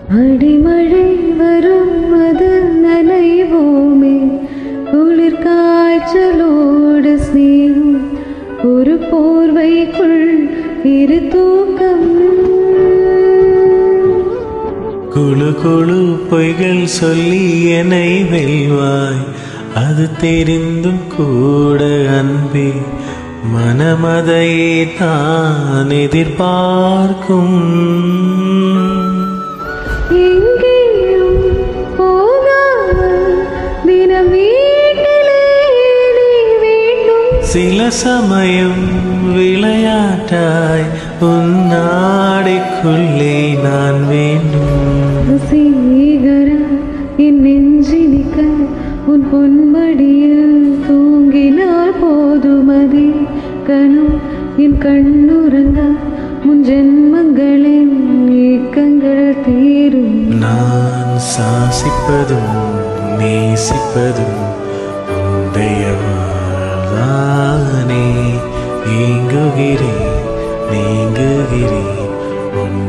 அடிமழை வரும் அது நனைவோமே குளிர் காய்ச்சலோடு ஸ்நேகம் ஒரு போர்வைக்குள் இரு தூக்கம் குழு குழு பொய்கள் சொல்லி என்னை வெல்வாய் அது தெரிந்தும் கூட அன்பே மனமதையே தான் எதிர்பார்க்கும் எங்கேயும் போகாமல் தினம் வீட்டிலே நீ வேண்டும் சில சமயம் விளையாட்டாய் உன் நாடைக்குள்ளே நான் வேண்டும் சீகரா என் நெஞ்சினிக்க உன் பொன்மடியில் தூங்கினால் போதுமதி கணம் என் கண்ணுறங்க முன் ஜென்மங்களின் ஏக்கங்கள் தீரும் நான் சாசிப்பதும் நேசிப்பதும் உந்தையவானே ஏங்குகிறேன் நீங்குகிறேன் உன்